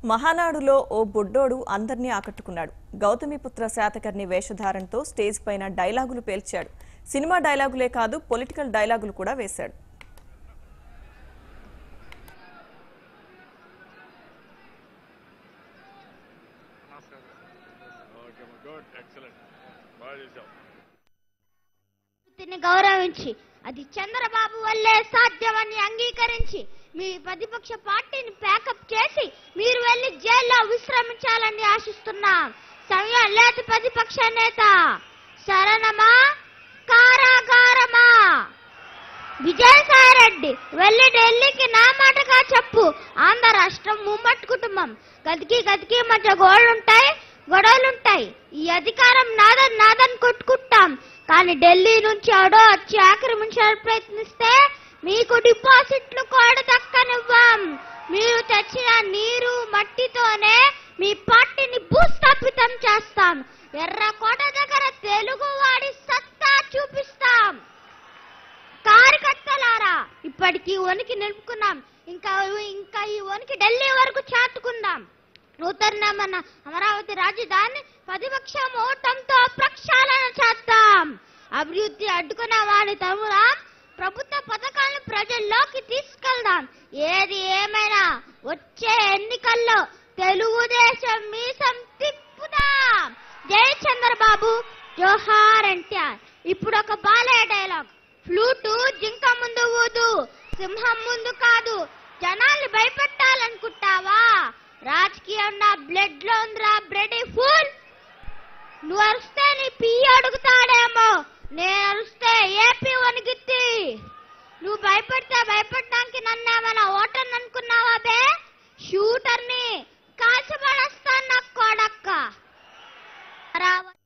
మహానాడులో ఓ బుడ్డోడు అందర్నీ ఆకట్టుకున్నాడు గౌతమిపుత్ర శాతకర్ణి వేషధారణతో స్టేజ్ పైన డైలాగులు పేల్చాడు సినిమా డైలాగులే కాదు పొలిటికల్ డైలాగులు కూడా వేశాడు ఓకే గుడ్ ఎక్సలెంట్ బాగా చేసావు వృత్తిని గౌరవించి అది చంద్రబాబు వల్లే సాధ్యమని అంగీకరించి మీ ప్రతిపక్ష పార్టీని ప్యాకప్ చేసి మీరు వెళ్లి జైల్లో విశ్రమించాలని ఆశిస్తున్నాం సమయం లేదు ప్రతిపక్ష నేత శరణమా కారాగారమా విజయసాయిరెడ్డి వెళ్ళి ఢిల్లీకి నా మాటగా చెప్పు ఆంధ్ర రాష్ట్రం ముమ్మటి కుటుంబం గదికి గదికి మధ్య గోడలుంటాయి గొడవలుంటాయి ఈ అధికారం నాదని నాదని కొట్టుకుంటాం కానీ ఢిల్లీ నుంచి ఎవడో వచ్చి ఆక్రమించాలని ప్రయత్నిస్తే మీకు డిపాజిట్లు కూడా దక్కనివ్వం మీరు తెచ్చిన నీరు మట్టితోనే మీ పార్టీని భూస్థాపితం చేస్తాం ఎర్రకోట దగ్గర తెలుగు వాడి సత్తా చూపిస్తాం కార్యకర్తలారా ఇప్పటికి వణికి నిలుపుకున్నాం ఇంకా ఇంకా ఈ వణికి ఢిల్లీ వరకు చాటుకుందాం నూతనమైన అమరావతి రాజధాని ప్రతిపక్షం ఓటంతో ప్రక్షాళన చేద్దాం అభివృద్ధి అడ్డుకున్న వారి తరుముదాం ప్రభుత్వ పథకాలను ప్రజల్లోకి తీసుకెళ్దాం ఏది ఏమైనా వచ్చే ఎన్నికల్లో తెలుగుదేశం మీసం తిప్పుదాం జై చంద్రబాబు జోహార్ ఎన్టీఆర్ ఇప్పుడు ఒక బాలయ్య డైలాగ్ ఫ్లూటు జింక ముందు ఊదు సింహం ముందు కాదు జనాల్ని భయపెట్టాలనుకుంటావా రాజకీయం నా బ్లడ్ లో ఉందిరా బ్రెడీ ఫుల్ నువ్వు అరిస్తే నీ పీ అడుగుతాడేమో నేను అరిస్తే ఏపీ వణిగిద్ది నువ్వు భయపెడితే భయపడడానికి నన్నేమైనా ఓటర్ అనుకున్నావా బే షూటర్ని కాల్చబడేస్తాను నా కొడక్క రావ